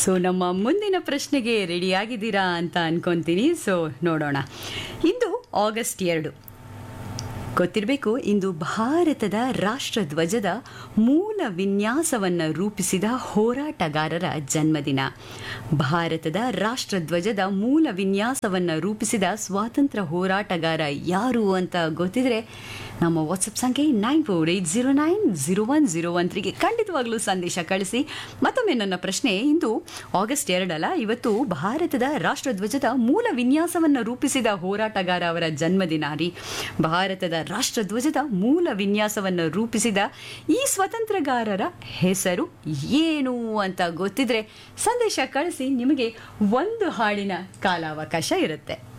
so ನಮ್ಮ ಮುಂದಿನ ಪ್ರಶ್ನೆಗೆ ರೆಡಿಯಾಗಿದ್ದೀರಾ ಅಂತ ಅನ್ಕೊಂತೀನಿ ಸೊ ನೋಡೋಣ ಇಂದು ಆಗಸ್ಟ್ ಎರಡು ಗೊತ್ತಿರಬೇಕು ಇಂದು ಭಾರತದ ರಾಷ್ಟ್ರಧ್ವಜದ ಮೂಲ ವಿನ್ಯಾಸವನ್ನು ರೂಪಿಸಿದ ಹೋರಾಟಗಾರರ ಜನ್ಮದಿನ ಭಾರತದ ರಾಷ್ಟ್ರಧ್ವಜದ ಮೂಲ ವಿನ್ಯಾಸವನ್ನು ರೂಪಿಸಿದ ಸ್ವಾತಂತ್ರ್ಯ ಹೋರಾಟಗಾರ ಯಾರು ಅಂತ ಗೊತ್ತಿದ್ರೆ ನಮ್ಮ ವಾಟ್ಸಪ್ ಸಂಖ್ಯೆ nine four eight zero nine zero one zero one ತ್ರೀಗೆ ಖಂಡಿತವಾಗ್ಲೂ ಸಂದೇಶ ಕಳಿಸಿ ಮತ್ತೊಮ್ಮೆ ನನ್ನ ಪ್ರಶ್ನೆ ಇಂದು ಆಗಸ್ಟ್ ಎರಡಲ್ಲ ಇವತ್ತು ಭಾರತದ ರಾಷ್ಟ್ರಧ್ವಜದ ಮೂಲ ವಿನ್ಯಾಸವನ್ನು ರೂಪಿಸಿದ ಹೋರಾಟಗಾರ ಅವರ ಜನ್ಮದಿನ ರೀ ಭಾರತದ ರಾಷ್ಟ್ರಧ್ವಜದ ಮೂಲ ವಿನ್ಯಾಸವನ್ನು ರೂಪಿಸಿದ ಈ ಸ್ವತಂತ್ರಗಾರರ ಹೆಸರು ಏನು ಅಂತ ಗೊತ್ತಿದ್ರೆ ಸಂದೇಶ ಕಳಿಸಿ ನಿಮಗೆ ಒಂದು ಹಾಡಿನ ಕಾಲಾವಕಾಶ ಇರುತ್ತೆ